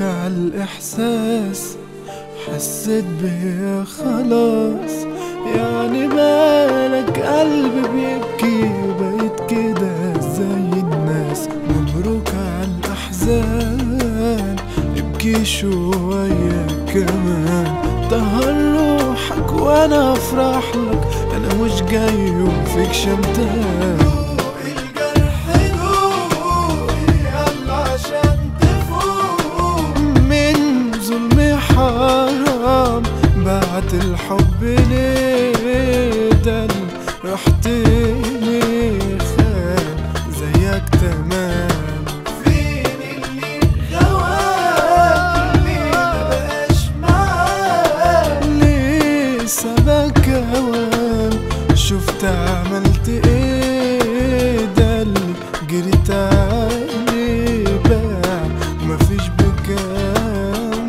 مبروك على الإحساس حسيت بيه خلاص يعني بالك قلبي بيبكي وبقيت كده زي الناس مبروك على الأحزان ابكي شوية كمان طهر روحك وانا افرح لك انا مش جاي وفيك شمتان الجرح دوقي يلا عشان تفوق من ظلمي حرام بعت الحب ليه ده اللي رحت ليه خان زيك تمام فين اللي غواك ليه ما بقاش معاك ليه سابك اوام شفت عملت ايه ده اللي جريت عليه باع مفيش بكام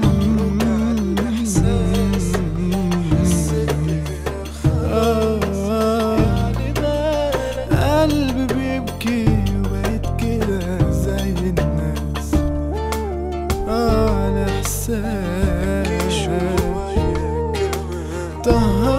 آه، قلبي بيبكي وبقيت كده زي الناس على حساب طهر